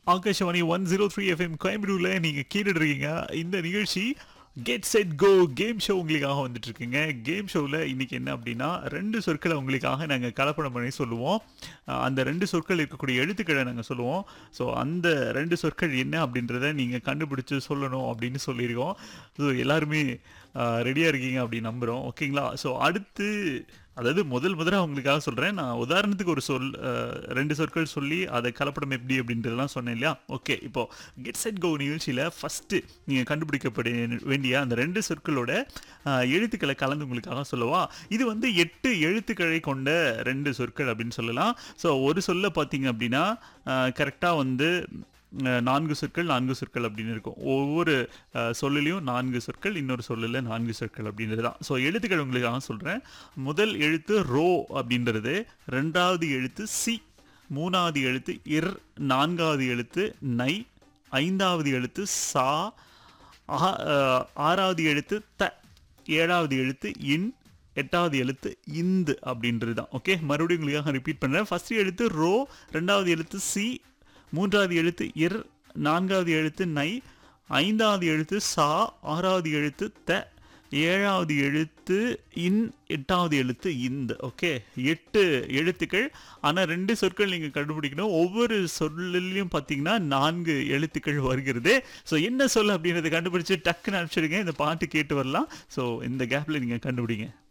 Akashvani one zero three FM கோயம்புத்தூர்ல நீங்க கேட்டுட்டு இருக்கீங்க இந்த நிகழ்ச்சி get set go game show உங்களுக்காக வந்துட்டு இருக்குங்க கேம் ஷோவில் இன்னைக்கு என்ன அப்படின்னா ரெண்டு சொற்களை உங்களுக்காக நாங்கள் கலப்படம் பண்ணி சொல்லுவோம் அஹ் அந்த ரெண்டு சொற்கள் இருக்கக்கூடிய எழுத்துக்களை நாங்கள் சொல்லுவோம் ஸோ அந்த ரெண்டு சொற்கள் என்ன அப்படின்றத நீங்கள் கண்டுபிடிச்சு சொல்லணும் அப்படின்னு சொல்லியிருக்கோம் ஸோ எல்லாருமே ரெடியாக இருக்கீங்க அப்படின்னு நம்புகிறோம் ஓகேங்களா ஸோ அடுத்து அதாவது முதல் முதல்ல உங்களுக்காக சொல்கிறேன் நான் உதாரணத்துக்கு ஒரு சொல் அஹ், ரெண்டு சொற்கள் சொல்லி அதை கலப்படம் எப்படி அப்படின்றதெல்லாம் சொன்னேன் இல்லையா ஓகே இப்போ கெட் செட் கோ நிகழ்ச்சியில் ஃபஸ்ட்டு நீங்கள் கண்டுபிடிக்கப்பட வேண்டிய அந்த ரெண்டு சொற்களோட அஹ், எழுத்துக்களை கலந்து உங்களுக்காக சொல்லவா இது வந்து எட்டு எழுத்துக்களை கொண்ட ரெண்டு சொற்கள் அப்படின்னு சொல்லலாம் ஸோ ஒரு சொல்ல பார்த்தீங்க அப்படின்னா கரெக்டாக வந்து அஹ், நான்கு சொற்கள் நான்கு சொற்கள் அப்படின்னு இருக்கும் ஒவ்வொரு அஹ், சொல்லிலையும் நான்கு சொற்கள் இன்னொரு சொல்லில் நான்கு சொற்கள் அப்படின்றது தான் ஸோ எழுத்துக்கள் உங்களுக்காக சொல்கிறேன் முதல் எழுத்து ரோ அப்படின்றது ரெண்டாவது எழுத்து சி மூணாவது எழுத்து இர் நான்காவது எழுத்து நை ஐந்தாவது எழுத்து சா ஆ- அஹ், ஆறாவது எழுத்து த ஏழாவது எழுத்து இன் எட்டாவது எழுத்து இந்து அப்படின்றது தான் ஓகே மறுபடியும் உங்களுக்காக ரிப்பீட் பண்ணுறேன் ஃபர்ஸ்ட் எழுத்து ரோ ரெண்டாவது எழுத்து சி மூன்றாவது எழுத்து இர் நான்காவது எழுத்து நை ஐந்தாவது எழுத்து சா ஆறாவது எழுத்து த ஏழாவது எழுத்து இன் எட்டாவது எழுத்து இந்த ஓகே எட்டு எழுத்துக்கள் ஆனால் ரெண்டு சொற்கள் நீங்கள் கண்டுபிடிக்கணும் ஒவ்வொரு சொல்லிலையும் பார்த்தீங்கன்னா நான்கு எழுத்துக்கள் வருகிறது ஸோ என்ன சொல் அப்படின்றத கண்டுபிடிச்சு டக்குன்னு அனுப்பிச்சிடுங்க இந்த பாட்டு கேட்டு வரலாம் ஸோ இந்த கேப்பில் நீங்கள் கண்டுபிடிங்க